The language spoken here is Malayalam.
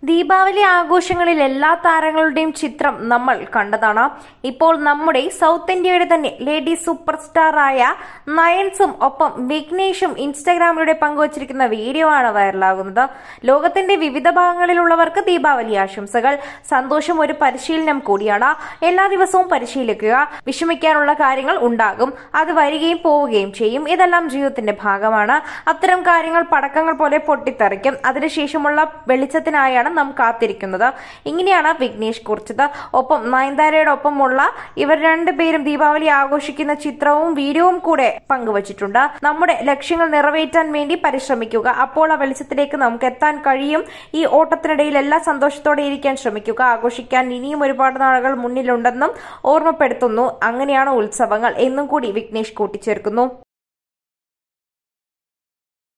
ദീപാവലി ആഘോഷങ്ങളിൽ എല്ലാ താരങ്ങളുടെയും ചിത്രം നമ്മൾ കണ്ടതാണ് ഇപ്പോൾ നമ്മുടെ സൗത്ത് ഇന്ത്യയുടെ തന്നെ ലേഡി സൂപ്പർ സ്റ്റാർ ആയ നയൻസും ഒപ്പം വിഘ്നേഷും ഇൻസ്റ്റഗ്രാമിലൂടെ പങ്കുവച്ചിരിക്കുന്ന വീഡിയോ ആണ് വൈറലാകുന്നത് ലോകത്തിന്റെ വിവിധ ഭാഗങ്ങളിലുള്ളവർക്ക് ദീപാവലി ആശംസകൾ സന്തോഷം ഒരു പരിശീലനം കൂടിയാണ് എല്ലാ ദിവസവും പരിശീലിക്കുക വിഷമിക്കാനുള്ള കാര്യങ്ങൾ ഉണ്ടാകും അത് വരികയും പോവുകയും ചെയ്യും ഇതെല്ലാം ജീവിതത്തിന്റെ ഭാഗമാണ് അത്തരം കാര്യങ്ങൾ പടക്കങ്ങൾ പോലെ പൊട്ടിത്തെറിക്കും അതിനുശേഷമുള്ള വെളിച്ചത്തിനായാണ് നാം കാത്തിരിക്കുന്നത് ഇങ്ങനെയാണ് വിഘ്നേഷ് കുറിച്ചത് ഒപ്പം നയൻതാരയുടെ ഒപ്പമുള്ള ഇവർ രണ്ടുപേരും ദീപാവലി ആഘോഷിക്കുന്ന ചിത്രവും വീഡിയോവും കൂടെ പങ്കുവച്ചിട്ടുണ്ട് നമ്മുടെ ലക്ഷ്യങ്ങൾ നിറവേറ്റാൻ വേണ്ടി പരിശ്രമിക്കുക അപ്പോൾ ആ വെളിച്ചത്തിലേക്ക് നമുക്ക് എത്താൻ കഴിയും ഈ ഓട്ടത്തിനിടയിൽ എല്ലാ സന്തോഷത്തോടെ ഇരിക്കാൻ ശ്രമിക്കുക ആഘോഷിക്കാൻ ഇനിയും ഒരുപാട് നാളുകൾ മുന്നിലുണ്ടെന്നും ഓർമ്മപ്പെടുത്തുന്നു അങ്ങനെയാണ് ഉത്സവങ്ങൾ എന്നും കൂടി വിഘ്നേഷ് കൂട്ടിച്ചേർക്കുന്നു